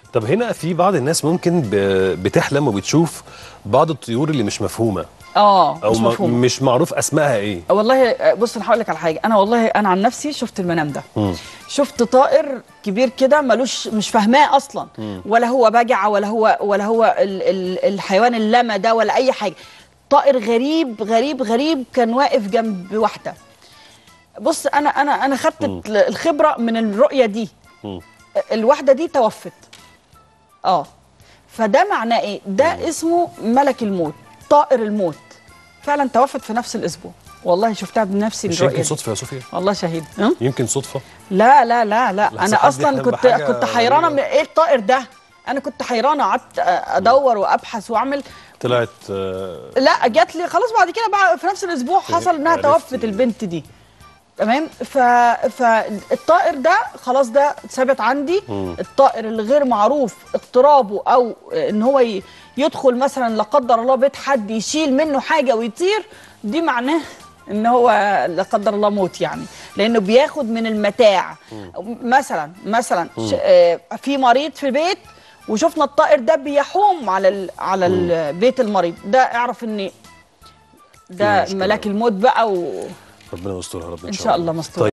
طب هنا في بعض الناس ممكن ب- بتحلم وبتشوف بعض الطيور اللي مش مفهومه اه او مش ما- مفهوم مش معروف اسمائها ايه والله بص انا هقول لك على حاجه انا والله انا عن نفسي شفت المنام ده شفت طائر كبير كده ملوش مش فاهماه اصلا ولا هو بجع ولا هو ولا هو ال ال الحيوان اللمى ده ولا اي حاجه طائر غريب غريب غريب كان واقف جنب واحده بص انا انا انا خدت الخبره من الرؤيه دي مم. الواحده دي توفت اه فده معناه ايه ده اسمه ملك الموت طائر الموت فعلا توفت في نفس الاسبوع والله شفتها بنفسي مش الرؤيه يمكن دي. صدفه يا صوفيا والله شهيد ها؟ يمكن صدفه لا لا لا لا لحظة انا حد اصلا يحلم كنت بحاجة كنت حيرانه غريبة. من ايه الطائر ده انا كنت حيرانه قعدت ادور وابحث واعمل طلعت آه، لا جات لي خلاص بعد كده بقى في نفس الاسبوع حصل انها عرفت. توفت البنت دي تمام ف فالطائر ده خلاص ده ثابت عندي الطائر اللي غير معروف اقترابه او ان هو ي- يدخل مثلا لا قدر الله بيت حد يشيل منه حاجه ويطير دي معناه ان هو لا قدر الله موت يعني لانه بياخد من المتاع مثلا مثلا ش- آه، في مريض في بيت وشفنا الطائر ده بيحوم على ال على ال بيت المريض ده اعرف ان ده مشكلة. ملاك الموت بقى و ربنا يسترها رب ان ان شاء الله مستور